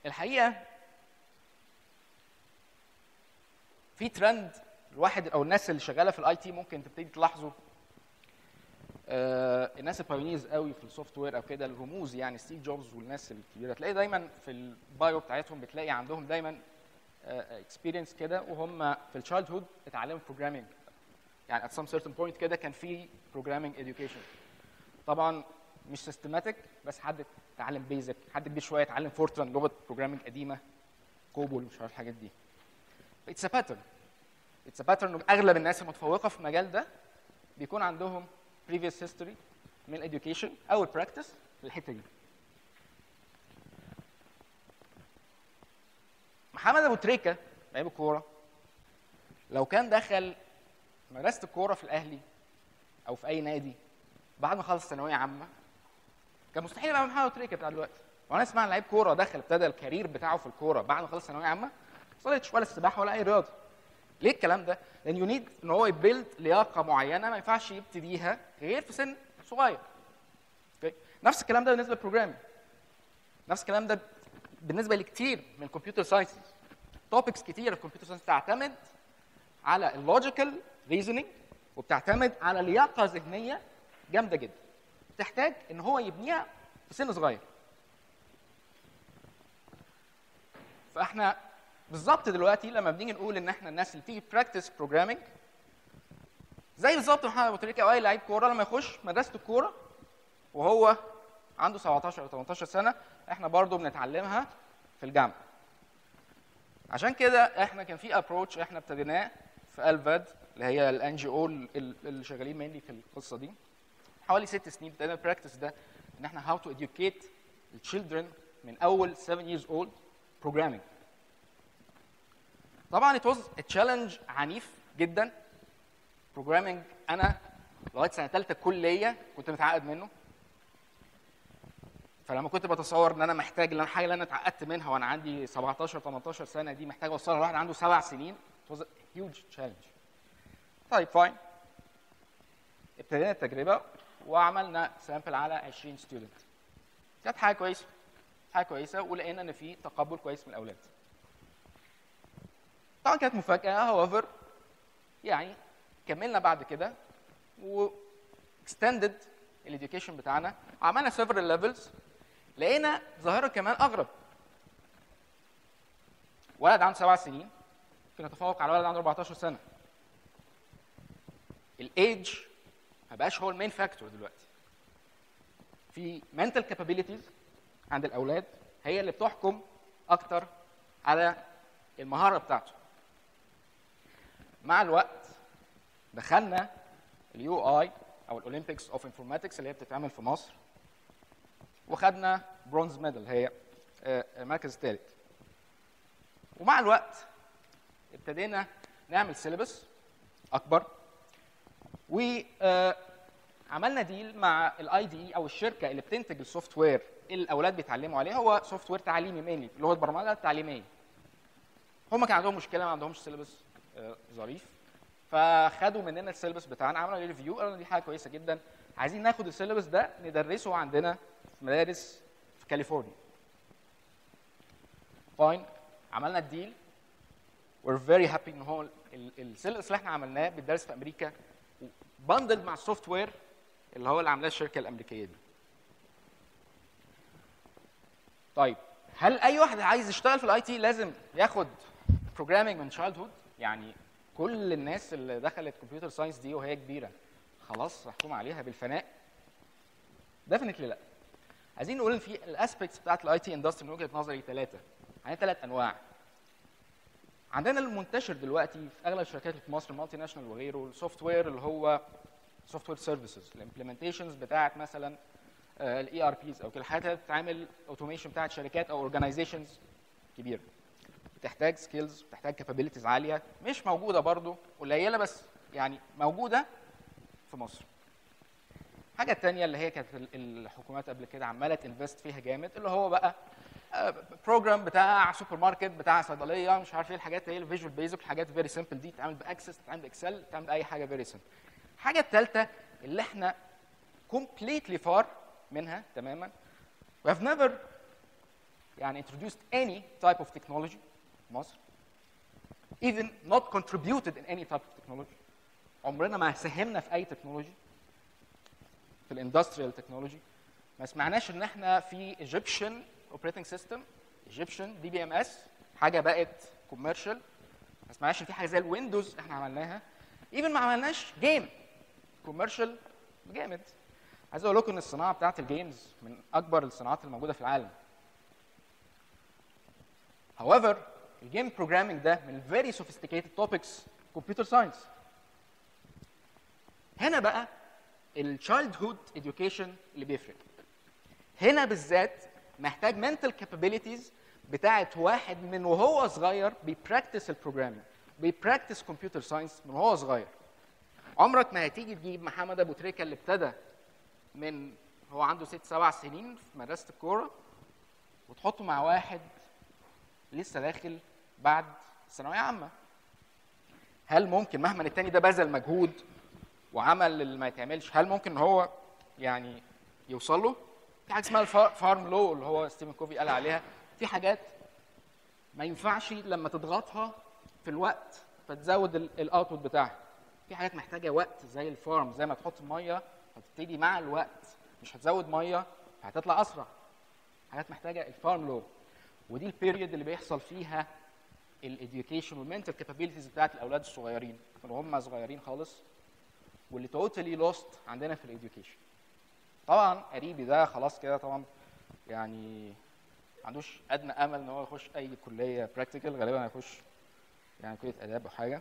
الحقيقه في ترند الواحد او الناس اللي شغاله في الاي تي ممكن تبتدي تلاحظوا آه الناس البايونيرز قوي في السوفت وير او كده الرموز يعني ستيف جوبز والناس الكبيره تلاقي دايما في البايو بتاعتهم بتلاقي عندهم دايما اكسبيرينس كده وهم في الشايلد هود اتعلموا بروجرامينج يعني at some certain point كده كان في programming education طبعا مش سيستماتيك بس حد اتعلم بيزك حد كبير شويه اتعلم فورتران لغه بروجرامينج قديمه كوبول مش عارف الحاجات دي اتس ا باترن اتس ا باترن اغلب الناس المتفوقه في المجال ده بيكون عندهم previous history من الاديوكيشن او البراكتس في الحته دي محمد ابو تريكه لعيب الكوره لو كان دخل مدرسه الكوره في الاهلي او في اي نادي بعد ما خلص ثانويه عامه كان مستحيل يبقى محمد ابو تريكه بتاع دلوقتي وانا اسمع لعيب كوره دخل ابتدى الكارير بتاعه في الكوره بعد ما خلص ثانويه عامه ما وصلتش ولا السباحه ولا اي رياضه ليه الكلام ده؟ لان يو نيد ان هو يبيلد لياقه معينه ما ينفعش يبتديها غير في سن صغير. اوكي؟ نفس الكلام ده بالنسبه للبروجرامينج. نفس الكلام ده بالنسبه لكتير من الكمبيوتر ساينس. توبكس كتير في الكمبيوتر ساينس تعتمد على اللوجيكال ريزونينج وبتعتمد على لياقه ذهنيه جامده جدا. تحتاج ان هو يبنيها في سن صغير. فاحنا بالظبط دلوقتي لما بنيجي نقول ان احنا الناس اللي بتيجي براكتس بروجرامينج زي بالظبط محمد ابو تريكه او اي لعيب كوره لما يخش مدرسه الكوره وهو عنده 17 او 18 سنه احنا برضو بنتعلمها في الجامعه عشان كده احنا كان في ابروتش احنا ابتديناه في الفاد اللي هي الان جي او اللي شغالين مني في القصه دي حوالي ست سنين ابتدينا البراكتس ده ان احنا هاو تو educate التشيلدرن من اول 7 years old programming طبعا it was a challenge عنيف جدا programming انا لغايه سنه ثالثه كليه كنت متعقد منه فلما كنت بتصور ان انا محتاج ان الحاجه اللي انا اتعقدت منها وانا عندي 17 18 سنه دي محتاج اوصلها لواحد عنده سبع سنين it was a huge challenge طيب فاين ابتدينا التجربه وعملنا سامبل على 20 ستودنت كانت حاجه كويسه حاجه كويسه ولقينا ان في تقبل كويس من الاولاد طبعا كانت مفاجاه هاوفر يعني كملنا بعد كده و extended الاديوكيشن بتاعنا عملنا several levels لقينا ظاهره كمان اغرب ولد عنده سبع سنين ممكن يتفوق على ولد عنده 14 سنه الايدج ما بقاش هو المين فاكتور دلوقتي في mental capabilities عند الاولاد هي اللي بتحكم اكتر على المهاره بتاعته مع الوقت دخلنا اليو اي او الاولمبيكس اوف انفورماتكس اللي هي بتتعمل في مصر وخدنا برونز ميدال هي آه، المركز الثالث ومع الوقت ابتدينا نعمل سيلبس اكبر وعملنا ديل مع الاي دي او الشركه اللي بتنتج السوفت وير اللي الاولاد بيتعلموا عليه هو سوفت وير تعليمي مينلي اللي هو البرمجه التعليميه هم كان عندهم مشكله ما عندهمش سيلبس ظريف فخدوا مننا السيلبس بتاعنا عملوا لي ريفيو قالوا دي حاجه كويسه جدا عايزين ناخد السيلبس ده ندرسه عندنا في مدارس في كاليفورنيا فاين عملنا الديل we're very happy ان هو السيلبس اللي احنا عملناه بيدرس في امريكا بندل مع السوفت وير اللي هو اللي عاملاه الشركه الامريكيه دي طيب هل اي واحد عايز يشتغل في الاي تي لازم ياخد بروجرامينج من تشايلد هود يعني كل الناس اللي دخلت كمبيوتر ساينس دي وهي كبيره خلاص محكوم عليها بالفناء ديفنتلي لا عايزين نقول ان في الاسبكتس بتاعت الاي تي اندستري من وجهه نظري ثلاثه عندنا ثلاث انواع عندنا المنتشر دلوقتي في اغلب الشركات اللي في مصر المالتي ناشونال وغيره السوفت وير اللي هو سوفت وير سيرفيسز الامبلمنتيشنز بتاعت مثلا الاي ار بيز او كده الحاجات اللي بتتعمل اوتوميشن بتاعت شركات او اورجانيزيشنز كبيره بتحتاج سكيلز بتحتاج كابابيلتيز عاليه مش موجوده برضو قليله بس يعني موجوده في مصر الحاجه الثانيه اللي هي كانت الحكومات قبل كده عماله تنفست فيها جامد اللي هو بقى بروجرام بتاع سوبر ماركت بتاع صيدليه مش عارف ايه الحاجات هي الفيجوال بيزك الحاجات فيري سمبل دي تتعمل باكسس تتعمل باكسل تتعمل باي حاجه فيري سمبل الحاجه الثالثه اللي احنا كومبليتلي فار منها تماما we have never يعني introduced any type of technology في مصر even not contributed in any type of technology عمرنا ما ساهمنا في اي تكنولوجي في الاندستريال تكنولوجي ما سمعناش ان احنا في ايجيبشن اوبريتنج سيستم ايجيبشن دي بي ام اس حاجه بقت كوميرشال ما سمعناش ان في حاجه زي الويندوز احنا عملناها ايفن ما عملناش جيم كوميرشال جامد عايز اقول لكم ان الصناعه بتاعت الجيمز من اكبر الصناعات الموجوده في العالم however الجيم بروجرامينج ده من very sophisticated topics computer science هنا بقى التشايلد هود education اللي بيفرق هنا بالذات محتاج mental capabilities بتاعت واحد من وهو صغير بيبراكتس البروجرامينج بيبراكتس كمبيوتر ساينس من وهو صغير عمرك ما هتيجي تجيب محمد ابو تريكه اللي ابتدى من هو عنده ست سبع سنين في مدرسه الكوره وتحطه مع واحد لسه داخل بعد ثانويه عامه هل ممكن مهما التاني ده بذل مجهود وعمل اللي ما يتعملش هل ممكن ان هو يعني يوصل له في حاجه اسمها الفارم لو اللي هو ستيفن كوفي قال عليها في حاجات ما ينفعش لما تضغطها في الوقت فتزود الاوتبوت بتاعها في حاجات محتاجه وقت زي الفارم زي ما تحط ميه هتبتدي مع الوقت مش هتزود ميه فهتطلع اسرع حاجات محتاجه الفارم لو ودي البيريود اللي بيحصل فيها الاديوكيشن والمنتال كابابيلتيز بتاعت الاولاد الصغيرين من هم صغيرين خالص واللي توتالي لوست عندنا في الاديوكيشن طبعا قريبي ده خلاص كده طبعا يعني ما عندوش ادنى امل ان هو يخش اي كليه براكتيكال غالبا هيخش يعني كليه اداب او حاجه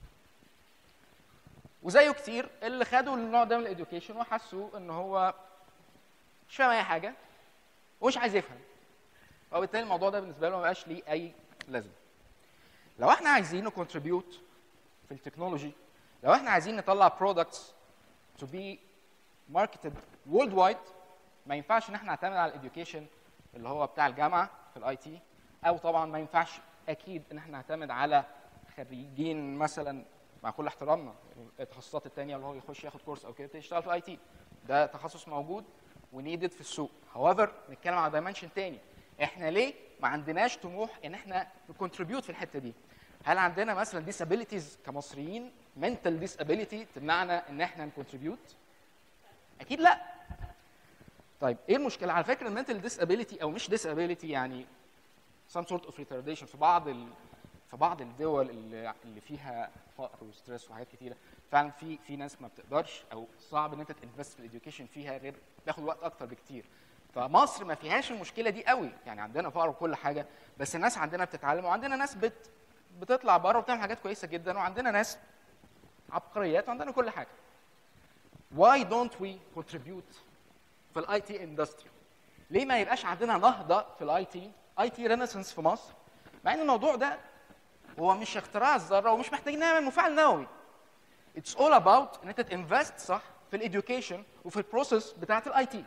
وزيه كتير اللي خدوا النوع ده من الاديوكيشن وحسوا ان هو مش فاهم اي حاجه ومش عايز يفهم وبالتالي الموضوع ده بالنسبه له ما بقاش ليه اي لازمه لو احنا عايزين نكونتريبيوت في التكنولوجي لو احنا عايزين نطلع برودكتس to be marketed worldwide ما ينفعش ان احنا نعتمد على الاديوكيشن اللي هو بتاع الجامعه في الاي تي او طبعا ما ينفعش اكيد ان احنا نعتمد على خريجين مثلا مع كل احترامنا التخصصات الثانيه اللي هو يخش ياخد كورس او كده يشتغل في الاي تي ده تخصص موجود ونيدد في السوق however نتكلم على دايمنشن تاني احنا ليه ما عندناش طموح ان احنا نكونتريبيوت في الحته دي هل عندنا مثلا ديسابيليتيز كمصريين منتال ديسابيليتي تمنعنا ان احنا نكونتريبيوت اكيد لا طيب ايه المشكله على فكره المنتال ديسابيليتي او مش ديسابيليتي يعني some sort of retardation في بعض ال... في بعض الدول اللي اللي فيها فقر وستريس وحاجات كتيره فعلا في في ناس ما بتقدرش او صعب ان انت تنفست في الاديوكيشن فيها غير بياخد وقت اكتر بكتير فمصر ما فيهاش المشكله دي قوي يعني عندنا فقر وكل حاجه بس الناس عندنا بتتعلم وعندنا ناس بت بتطلع بره وبتعمل حاجات كويسه جدا وعندنا ناس عبقريات وعندنا كل حاجه why don't we contribute في الاي تي اندستري ليه ما يبقاش عندنا نهضه في الاي تي اي تي رينيسانس في مصر مع ان الموضوع ده هو مش اختراع الذره ومش محتاجين نعمل مفاعل نووي اتس اول اباوت ان انت تنفست صح في الاديوكيشن وفي البروسيس بتاعت الاي تي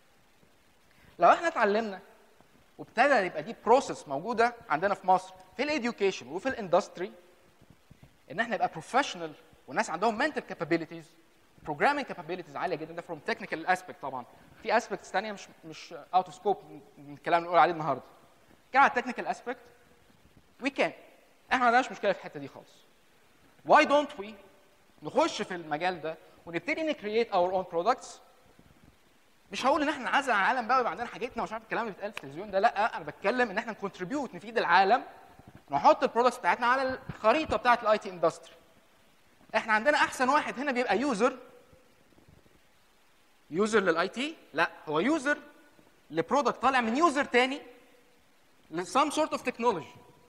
لو احنا اتعلمنا وابتدى يبقى دي بروسيس موجوده عندنا في مصر في الاديوكيشن وفي الاندستري ان احنا نبقى بروفيشنال والناس عندهم mental capabilities programming capabilities عاليه جدا ده from technical aspect طبعا في aspects ثانيه مش مش out of scope من الكلام اللي بنقول عليه النهارده كلام على technical aspect we can احنا ما عندناش مشكله في الحته دي خالص why don't we نخش في المجال ده ونبتدي نكريت اور own products مش هقول ان احنا نعزل على العالم بقى ويبقى عندنا حاجتنا ومش عارف الكلام اللي بيتقال في التلفزيون ده لا انا بتكلم ان احنا نكونتريبيوت نفيد العالم نحط البرودكتس بتاعتنا على الخريطه بتاعت الاي تي اندستري احنا عندنا احسن واحد هنا بيبقى يوزر يوزر للاي تي لا هو يوزر لبرودكت طالع من يوزر تاني لسام سورت اوف تكنولوجي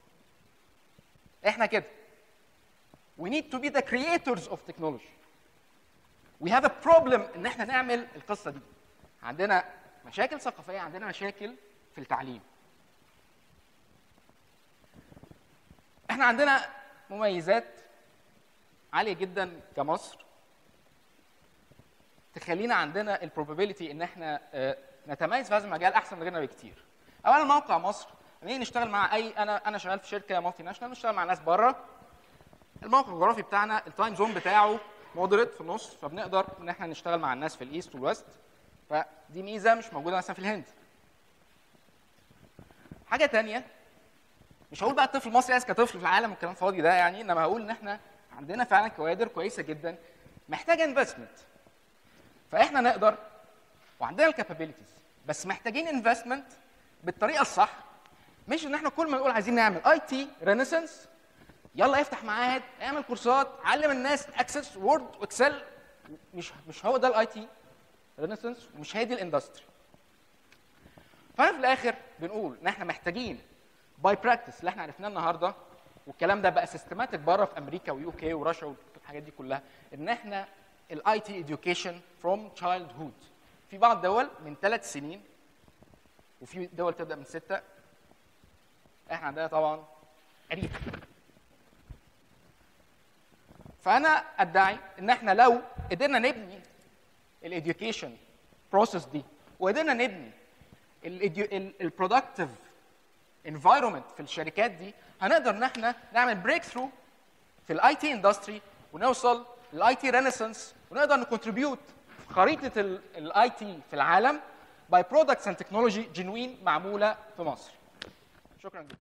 احنا كده we need to be the creators of technology we have a problem ان احنا نعمل القصه دي عندنا مشاكل ثقافيه عندنا مشاكل في التعليم احنا عندنا مميزات عاليه جدا كمصر تخلينا عندنا البروبابيلتي ان احنا آه، نتميز في هذا المجال احسن من غيرنا بكتير. اولا موقع مصر نيجي نشتغل مع اي انا انا شغال في شركه مالتي ناشونال نشتغل مع ناس بره الموقع الجغرافي بتاعنا التايم زون بتاعه مودريت في النص فبنقدر ان احنا نشتغل مع الناس في الايست والويست فدي ميزه مش موجوده مثلا في الهند. حاجه تانية مش هقول بقى الطفل المصري عايز كطفل في العالم والكلام الفاضي ده يعني انما هقول ان احنا عندنا فعلا كوادر كويسه جدا محتاجه انفستمنت فاحنا نقدر وعندنا الكابابيلتيز بس محتاجين انفستمنت بالطريقه الصح مش ان احنا كل ما نقول عايزين نعمل اي تي رينيسانس يلا افتح معاهد اعمل كورسات علم الناس اكسس وورد واكسل مش مش هو ده الاي تي رينيسانس ومش هي دي الاندستري فانا في الاخر بنقول ان احنا محتاجين باي براكتس اللي احنا عرفناه النهارده والكلام ده بقى سيستماتيك بره في امريكا ويو كي ورشا والحاجات دي كلها ان احنا الاي تي education فروم تشايلد هود في بعض الدول من ثلاث سنين وفي دول تبدا من سته احنا عندنا طبعا قريب فانا ادعي ان احنا لو قدرنا نبني الاديوكيشن بروسيس دي وقدرنا نبني البرودكتيف انفايرمنت في الشركات دي هنقدر ان احنا نعمل بريك ثرو في الاي تي اندستري ونوصل للاي تي رينيسانس ونقدر نكونتريبيوت في خريطه الاي تي في العالم باي برودكتس اند تكنولوجي جنوين معموله في مصر شكرا جدا